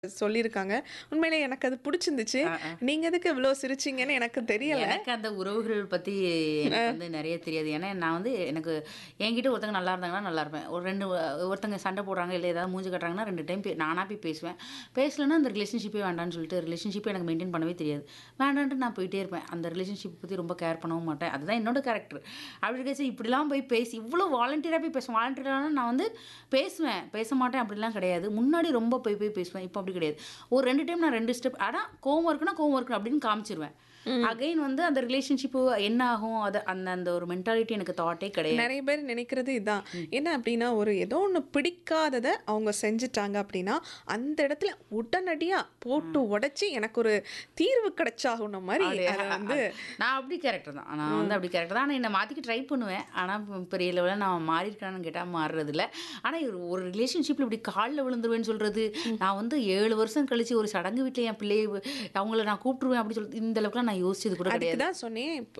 சொல்லியிருக்காங்க. உண்மையிலே எனக்கு அது புடிச்சிருந்துச்சு. ஆ, ஆ. நீங்க எதுக்கு இவ்ளோ சிரிச்சீங்கன்னு எனக்கு தெரியல. எனக்கு அந்த உறவுகள் பத்தி எனக்கு வந்து நெறைய தெரியாது. ஏன்னா, நான் வந்து எனக்கு என்கிட்ட ஒருத்தங்க நல்லா இருந்தாங்கன்னா நல்லா இருப்பேன். ஒரு 2 ஒருத்தங்க சண்டை போடுறாங்க, இல்ல ஏதாவது மூஞ்சி காட்டுறாங்கன்னா 2 டைம் பே நானா போய் பேசுவேன். பேசலன்னா அந்த ரிலேஷன்ஷிப்பே வேண்டான்னு சொல்லிட்டு ரிலேஷன்ஷிப்பே எனக்கு மெயின்டெயின் பண்ணவே தெரியாது. வேண்டான்ட்டு நான் போயிட்டே இருப்பேன். அந்த ரிலேஷன்ஷிப் பத்தி ரொம்ப கேர் பண்ணவும் மாட்டேன். அதுதான் என்னோட கேரக்டர். அப்படி இருக்கச்சு இப்படிலாம் போய் பேசி இவ்ளோ வாலண்டியரா போய் பேசுவேன். வாலண்டியரானா நான் வந்து பேசுவேன். பேச மாட்டேன் அப்படிலாம் கிடையாது. முன்னாடி ரொம்ப போய் போய் பேசுவேன். இப்போ அப்படி கிடையாது. ஒரு 2 டைம் நான் 2 ஸ்டெப் ஆனா கோவம் இருக்குன்னா கோவம் இருக்கு அப்படின்னு காமிச்சிருவேன். அகைன் வந்து அந்த ரிலேஷன்ஷிப் என்ன ஆகும்? அது அந்த அந்த ஒரு மென்டாலிட்டி எனக்கு தாட்டே கிடையாது. நெறைய பேர் நினைக்கிறது இதான். என்ன அப்டின்னா, ஒரு ஏதோ ஒண்ணு பிடிக்காதத அவங்க செஞ்சுட்டாங்க அப்டின்னா, அந்த இடத்துல உடனடியா போட்டு உடைச்சு எனக்கு ஒரு தீர்வு கிடைச்சாகணும் மாரி அப்படி அத வந்து நான் அப்படி கேரக்டர் தான். நான் வந்து அப்படி கேரக்டர் தான். ஆனா என்ன மாத்திக்க ட்ரை பண்ணுவேன். ஆனா பெ- பெரிய லெவல்ல நான் மாறியிருக்கேனான்னு கேட்டா மாறுறது இல்ல. ஆனா ஒரு ஒரு ரிலேஷன்ஷிப்ல இப்படி கால்ல விழுந்துருவேன்னு சொல்றது, நான் வந்து 7 வருஷம் கழிச்சு ஒரு சடங்கு வீட்ல என் பிள்ளைய அவங்கள நான் கூப்பிட்டுருவேன் அப்படி சொல்றது இந்த அளவுக்குலாம் நான் யோசிச்சது கூட அதுக்கு கிடையாது. தான் சொன்னேன்.